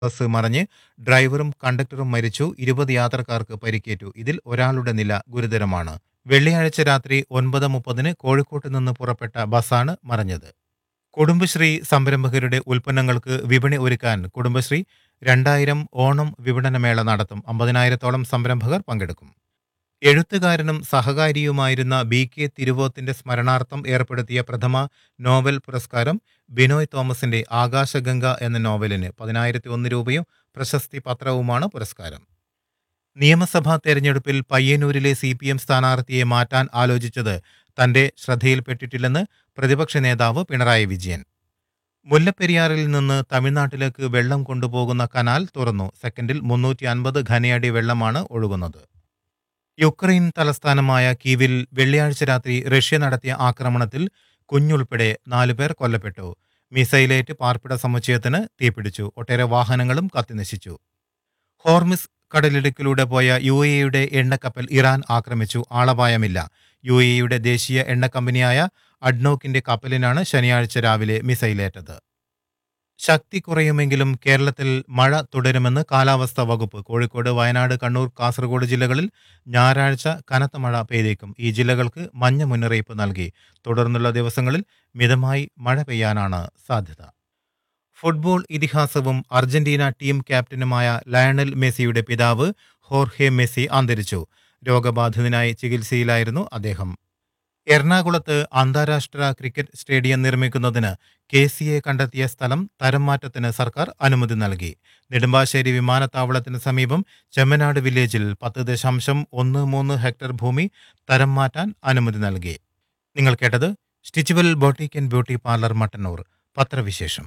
bus മറിഞ്ഞ് ഡ്രൈവറും കണ്ടക്ടറും മരിച്ചു ഇരുപത് യാത്രക്കാർക്ക് പരിക്കേറ്റു ഇതിൽ ഒരാളുടെ നില ഗുരുതരമാണ് വെള്ളിയാഴ്ച രാത്രി ഒൻപത് മുപ്പതിന് കോഴിക്കോട്ട് നിന്ന് പുറപ്പെട്ട ബസ്സാണ് മറിഞ്ഞത് കുടുംബശ്രീ സംരംഭകരുടെ ഉൽപ്പന്നങ്ങൾക്ക് വിപണി ഒരുക്കാൻ കുടുംബശ്രീ രണ്ടായിരം ഓണം വിപണനമേള നടത്തും അമ്പതിനായിരത്തോളം സംരംഭകർ പങ്കെടുക്കും എഴുത്തുകാരനും സഹകാരിയുമായിരുന്ന ബി കെ തിരുവോത്തിന്റെ സ്മരണാർത്ഥം ഏർപ്പെടുത്തിയ പ്രഥമ നോവൽ പുരസ്കാരം ബിനോയ് തോമസിന്റെ ആകാശഗംഗ എന്ന നോവലിന് പതിനായിരത്തി ഒന്ന് രൂപയും പ്രശസ്തി പത്രവുമാണ് പുരസ്കാരം നിയമസഭാ തെരഞ്ഞെടുപ്പിൽ പയ്യന്നൂരിലെ സി പി എം സ്ഥാനാർത്ഥിയെ മാറ്റാൻ ആലോചിച്ചത് തന്റെ ശ്രദ്ധയിൽപ്പെട്ടിട്ടില്ലെന്ന് പ്രതിപക്ഷ നേതാവ് പിണറായി വിജയൻ മുല്ലപ്പെരിയാറിൽ നിന്ന് തമിഴ്നാട്ടിലേക്ക് വെള്ളം കൊണ്ടുപോകുന്ന കനാൽ തുറന്നു സെക്കൻഡിൽ മുന്നൂറ്റി അൻപത് ഘനയടി വെള്ളമാണ് ഒഴുകുന്നത് യുക്രൈൻ തലസ്ഥാനമായ കീവിൽ വെള്ളിയാഴ്ച രാത്രി റഷ്യ നടത്തിയ ആക്രമണത്തിൽ കുഞ്ഞുൾപ്പെടെ നാലുപേർ കൊല്ലപ്പെട്ടു മിസൈലേറ്റ് പാർപ്പിട സമുച്ചയത്തിന് തീപിടിച്ചു ഒട്ടേറെ വാഹനങ്ങളും കത്തിനശിച്ചു ഹോർമിസ് കടലിടുക്കിലൂടെ പോയ യു എയുടെ എണ്ണക്കപ്പൽ ഇറാൻ ആക്രമിച്ചു ആളപായമില്ല യു എയുടെ ദേശീയ എണ്ണ കമ്പനിയായ അഡ്നോക്കിന്റെ കപ്പലിനാണ് ശനിയാഴ്ച രാവിലെ മിസൈലേറ്റത് ശക്തി കുറയുമെങ്കിലും കേരളത്തിൽ മഴ തുടരുമെന്ന് കാലാവസ്ഥാ വകുപ്പ് കോഴിക്കോട് വയനാട് കണ്ണൂർ കാസർഗോഡ് ജില്ലകളിൽ ഞായറാഴ്ച കനത്ത മഴ പെയ്തേക്കും ഈ ജില്ലകൾക്ക് മഞ്ഞ മുന്നറിയിപ്പ് നൽകി തുടർന്നുള്ള ദിവസങ്ങളിൽ മിതമായി മഴ പെയ്യാനാണ് സാധ്യത ഫുട്ബോൾ ഇതിഹാസവും അർജന്റീന ടീം ക്യാപ്റ്റനുമായ ലയണൽ മെസ്സിയുടെ പിതാവ് ഹോർഹെ മെസ്സി അന്തരിച്ചു രോഗബാധിതനായി ചികിത്സയിലായിരുന്നു അദ്ദേഹം എറണാകുളത്ത് അന്താരാഷ്ട്ര ക്രിക്കറ്റ് സ്റ്റേഡിയം നിർമ്മിക്കുന്നതിന് കെ സി എ കണ്ടെത്തിയ സ്ഥലം തരം മാറ്റത്തിന് സർക്കാർ അനുമതി നൽകി നെടുമ്പാശ്ശേരി വിമാനത്താവളത്തിന് സമീപം ചെമ്മനാട് വില്ലേജിൽ പത്ത് ദശാംശം ഒന്ന് മൂന്ന് ഹെക്ടർ ഭൂമി തരം മാറ്റാൻ അനുമതി നൽകി നിങ്ങൾ കേട്ടത് stitch well boutique and beauty parlour Mattannur പത്രവിശേഷം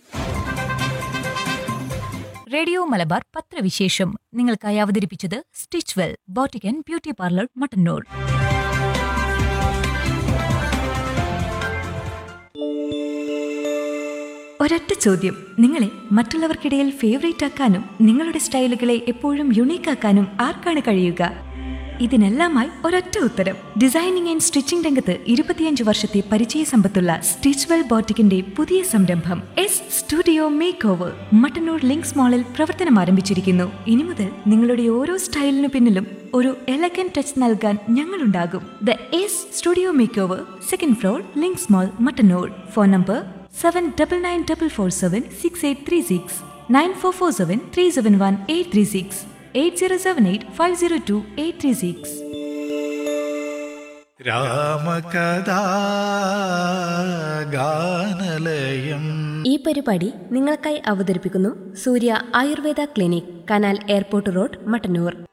റേഡിയോ മലബാർ പത്രവിശേഷം നിങ്ങൾക്കായി അവതരിപ്പിച്ചത് stitch well boutique and beauty parlour Mattannur ഒരൊറ്റ ചോദ്യം നിങ്ങളെ മറ്റുള്ളവർക്കിടയിൽ ഫേവറേറ്റ് ആക്കാനും നിങ്ങളുടെ സ്റ്റൈലുകളെ എപ്പോഴും യുണീക്ക് ആക്കാനും ആർക്കാണ് കഴിയുക ഇതിനെല്ലാമായി ഒരൊറ്റ ഉത്തരം ഡിസൈനിങ് ആൻഡ് സ്റ്റിച്ചിംഗ് രംഗത്ത് ഇരുപത്തിയഞ്ച് വർഷത്തെ പരിചയ സമ്പത്തുള്ള സ്റ്റിച്ച് വെൽ ബോട്ടിക്കിന്റെ പുതിയ സംരംഭം S studio makeover Mattannur links മാളിൽ പ്രവർത്തനം ആരംഭിച്ചിരിക്കുന്നു ഇനി മുതൽ നിങ്ങളുടെ ഓരോ സ്റ്റൈലിനു പിന്നിലും ഒരു എലഗൻ ടച്ച് നൽകാൻ ഞങ്ങളുണ്ടാകും the S studio makeover second floor links mall Mattannur phone number seven double nine double four seven six eight three six nine four four seven three seven one eight three six eight zero seven eight five zero two eight three six രാമകഥാ ഗാനലയം ഈ പരിപാടി നിങ്ങൾക്കായി അവതരിപ്പിക്കുന്നു Surya Ayurveda clinic canal airport road Mattannur